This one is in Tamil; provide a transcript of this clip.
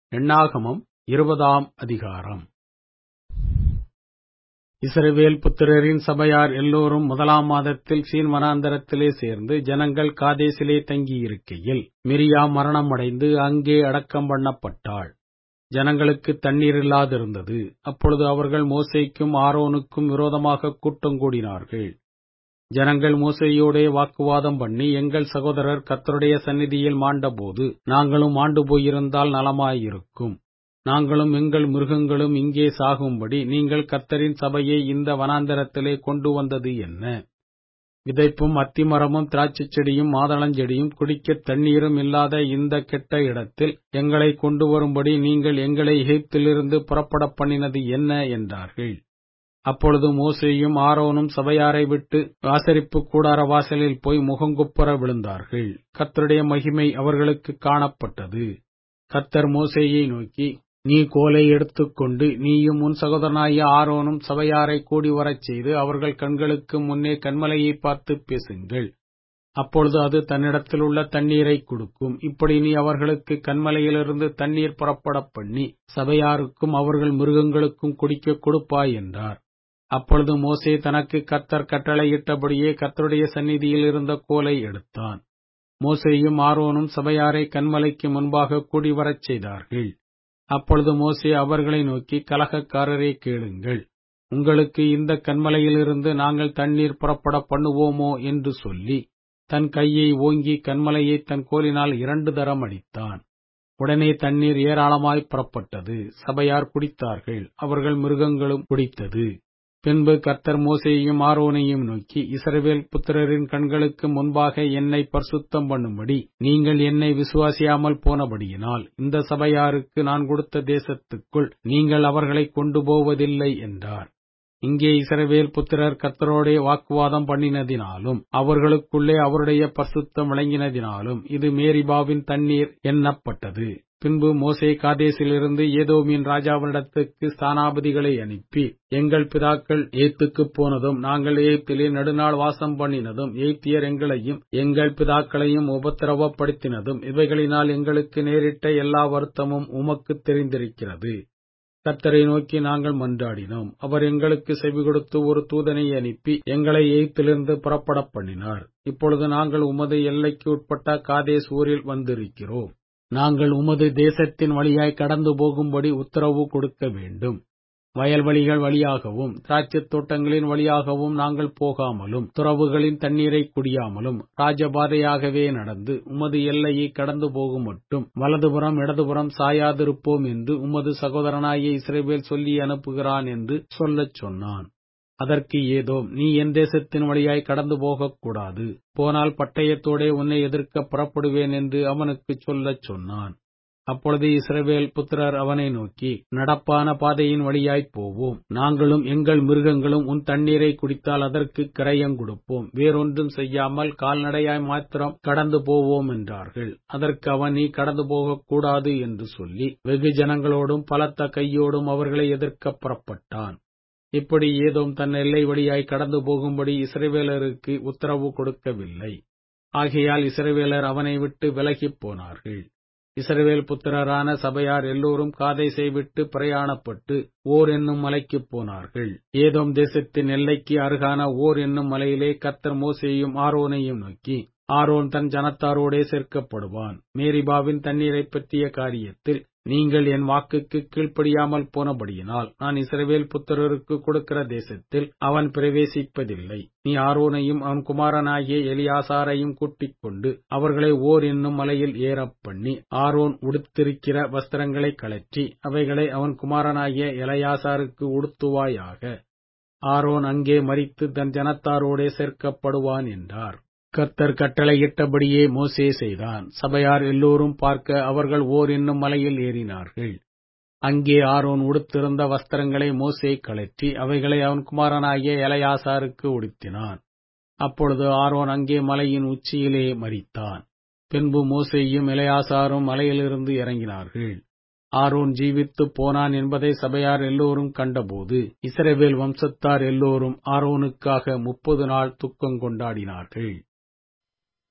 எண்ணாகமம் இருபதாம் அதிகாரம் இஸ்ரவேல் புத்திரரின் சபையார் எல்லோரும் முதலாம் மாதத்தில் சீன் வனாந்தரத்திலே சேர்ந்து ஜனங்கள் காதேசிலே தங்கியிருக்கையில் மிரியாம் மரணமடைந்து அங்கே அடக்கம் பண்ணப்பட்டாள் ஜனங்களுக்கு தண்ணீர் இல்லாதிருந்தது அப்பொழுது அவர்கள் மோசேக்கும் ஆரோனுக்கும் விரோதமாக கூட்டம் கூடினார்கள் ஜனங்கள் மோசையோடே வாக்குவாதம் பண்ணி எங்கள் சகோதரர் கத்தருடைய சந்நிதியில் மாண்டபோது நாங்களும் மாண்டு போயிருந்தால் நலமாயிருக்கும் நாங்களும் எங்கள் மிருகங்களும் இங்கே சாகும்படி நீங்கள் கர்த்தரின் சபையை இந்த வனாந்தரத்திலே கொண்டு வந்தது என்ன விதைப்பும் அத்திமரமும் திராட்சைச் செடியும் மாதளஞ்செடியும் குடிக்கத் தண்ணீரும் இல்லாத இந்த கெட்ட இடத்தில் எங்களை கொண்டு வரும்படி நீங்கள் எங்களை எகிப்திலிருந்து புறப்பட பண்ணினது என்ன என்றார்கள் அப்பொழுது மோசேயும் ஆரோனும் சபையாரை விட்டு ஆசரிப்பு கூடார வாசலில் போய் முகங்குப்புற விழுந்தார்கள் கர்த்தருடைய மகிமை அவர்களுக்கு காணப்பட்டது கர்த்தர் மோசேயை நோக்கி நீ கோலை எடுத்துக்கொண்டு நீயும் உன் சகோதரனாகிய ஆரோனும் சபையாரை கூடி வரச் செய்து அவர்கள் கண்களுக்கு முன்னே கண்மலையை பார்த்து பேசுங்கள் அப்பொழுது அது தன்னிடத்தில் உள்ள தண்ணீரை கொடுக்கும் இப்படி நீ அவர்களுக்கு கண்மலையிலிருந்து தண்ணீர் புறப்பட பண்ணி சபையாருக்கும் அவர்கள் மிருகங்களுக்கும் குடிக்க கொடுப்பாய் என்றார் அப்பொழுது மோசே தனக்கு கர்த்தர் கட்டளையிட்டபடியே கர்த்தருடைய சந்நிதியில் இருந்த கோலை எடுத்தான் மோசேயும் ஆரோனும் சபையாரை கண்மலைக்கு முன்பாக கூடி வரச் செய்தார்கள் அப்பொழுது மோசே அவர்களை நோக்கி கலகக்காரரே கேளுங்கள் உங்களுக்கு இந்த கண்மலையிலிருந்து நாங்கள் தண்ணீர் புறப்பட பண்ணுவோமோ என்று சொல்லி தன் கையை ஓங்கி கண்மலையை தன் கோலினால் இரண்டு தரம் அடித்தான் உடனே தண்ணீர் ஏராளமாய் புறப்பட்டது சபையார் குடித்தார்கள் அவர்கள் மிருகங்களும் குடித்தது பின்பு கர்த்தர் மோசேயையும் ஆரோனையும் நோக்கி இஸ்ரவேல் புத்திரரின் கண்களுக்கு முன்பாக என்னை பரிசுத்தம் பண்ணும்படி நீங்கள் என்னை விசுவாசியாமல் போனபடியினால் இந்த சபையாருக்கு நான் கொடுத்த தேசத்துக்குள் நீங்கள் அவர்களை கொண்டு போவதில்லை என்றார் இங்கே இஸ்ரவேல் புத்திரர் கர்த்தரோடே வாக்குவாதம் பண்ணினதினாலும் அவர்களுக்குள்ளே அவருடைய பரிசுத்தம் விளங்கினதினாலும் இது மேரிபாவின் தண்ணீர் எண்ணப்பட்டது பின்பு மோசே காதேசிலிருந்து ஏதோமின் ராஜாவினிடத்துக்கு ஸ்தானாபதிகளை அனுப்பி எங்கள் பிதாக்கள் ஏத்துக்குப் போனதும் நாங்கள் ஏத்திலே நடுநாள் வாசம் பண்ணினதும் ஏத்தியர் எங்களையும் எங்கள் பிதாக்களையும் உபத்திரவப்படுத்தினதும் இவைகளினால் எங்களுக்கு நேரிட்ட எல்லா வருத்தமும் உமக்கு தெரிந்திருக்கிறது கர்த்தரை நோக்கி நாங்கள் மன்றாடினோம் அவர் எங்களுக்கு செவி கொடுத்து ஒரு தூதனை அனுப்பி எங்களை எய்த்திலிருந்து புறப்பட பண்ணினார் இப்பொழுது நாங்கள் உமது எல்லைக்கு உட்பட்ட காதேஸ் ஊரில் வந்திருக்கிறோம் நாங்கள் உமது தேசத்தின் வழியாய் கடந்து போகும்படி உத்தரவு கொடுக்க வேண்டும் வயல்வெளிகள் வழியாகவும் திராட்சைத் தோட்டங்களின் வழியாகவும் நாங்கள் போகாமலும் துறவுகளின் தண்ணீரை குடியாமலும் ராஜபாதையாகவே நடந்து உமது எல்லையை கடந்து போகும் மட்டும் வலதுபுறம் இடதுபுறம் சாயாதிருப்போம் என்று உமது சகோதரனாகிய இஸ்ரேவேல் சொல்லி அனுப்புகிறான் என்று சொல்லச் சொன்னான் அதற்கு ஏதோ நீ என் தேசத்தின் வழியாய் கடந்து போகக்கூடாது போனால் பட்டயத்தோடே உன்னை எதிர்க்க புறப்படுவேன் என்று அவனுக்கு சொல்லச் சொன்னான் அப்பொழுது இஸ்ரவேல் புத்திரர் அவனை நோக்கி நடப்பான பாதையின் வழியாய்ப் போவோம் நாங்களும் எங்கள் மிருகங்களும் உன் தண்ணீரை குடித்தால் அதற்கு கிரயம் கொடுப்போம் வேறொன்றும் செய்யாமல் கால்நடையாய் மாத்திரம் கடந்து போவோம் என்றார்கள் அதற்கு அவன் நீ கடந்து போகக்கூடாது என்று சொல்லி வெகு ஜனங்களோடும் பலத்த கையோடும் அவர்களை எதிர்க்க புறப்பட்டான் இப்படி ஏதோம் தன் எல்லை வழியாய் கடந்து போகும்படி இஸ்ரவேலருக்கு உத்தரவு கொடுக்கவில்லை ஆகையால் இஸ்ரவேலர் அவனை விட்டு விலகிப் போனார்கள் இஸ்ரவேல் புத்திரரான சபையார் எல்லோரும் காதைசை விட்டு பிரயாணப்பட்டு ஓர் என்னும் மலைக்குப் போனார்கள் ஏதோம் தேசத்தின் எல்லைக்கு அருகான ஓர் என்னும் மலையிலே கர்த்தர் மோசேயும் ஆரோனையும் நோக்கி ஆரோன் தன் ஜனத்தாரோடே சேர்க்கப்படுவான் மேரிபாவின் தண்ணீரைப் பற்றிய காரியத்தில் நீங்கள் என் வாக்குக்கு கீழ்ப்படியாமல் போனபடியினால் நான் இஸ்ரவேல் புத்திரருக்கு கொடுக்கிற தேசத்தில் அவன் பிரவேசிப்பதில்லை நீ ஆரோனையும் அவன் குமாரனாகிய எலியாசாரையும் கூட்டிக் கொண்டு அவர்களை ஓர் என்னும் மலையில் ஏறப் பண்ணி ஆரோன் உடுத்திருக்கிற வஸ்திரங்களை கழற்றி அவைகளை அவன் குமாரனாகிய எலையாசாருக்கு உடுத்துவாயாக ஆரோன் அங்கே மறித்து தன் ஜனத்தாரோடே சேர்க்கப்படுவான் என்றார் கர்த்தர் கட்டளையிட்டபடியே மோசே செய்தான் சபையார் எல்லோரும் பார்க்க அவர்கள் ஓர் என்னும் மலையில் ஏறினார்கள் அங்கே ஆரோன் உடுத்திருந்த வஸ்திரங்களை மோசே கழற்றி அவைகளை அவன் குமாரனாகிய எலையாசாருக்கு உடுத்தினான் அப்பொழுது ஆரோன் அங்கே மலையின் உச்சியிலே மறித்தான் பின்பு மோசேயும் இளையாசாரும் மலையிலிருந்து இறங்கினார்கள் ஆரோன் ஜீவித்து போனான் என்பதை சபையார் எல்லோரும் கண்டபோது இஸ்ரவேல் வம்சத்தார் எல்லோரும் ஆரோனுக்காக முப்பது நாள் துக்கம் கொண்டாடினார்கள்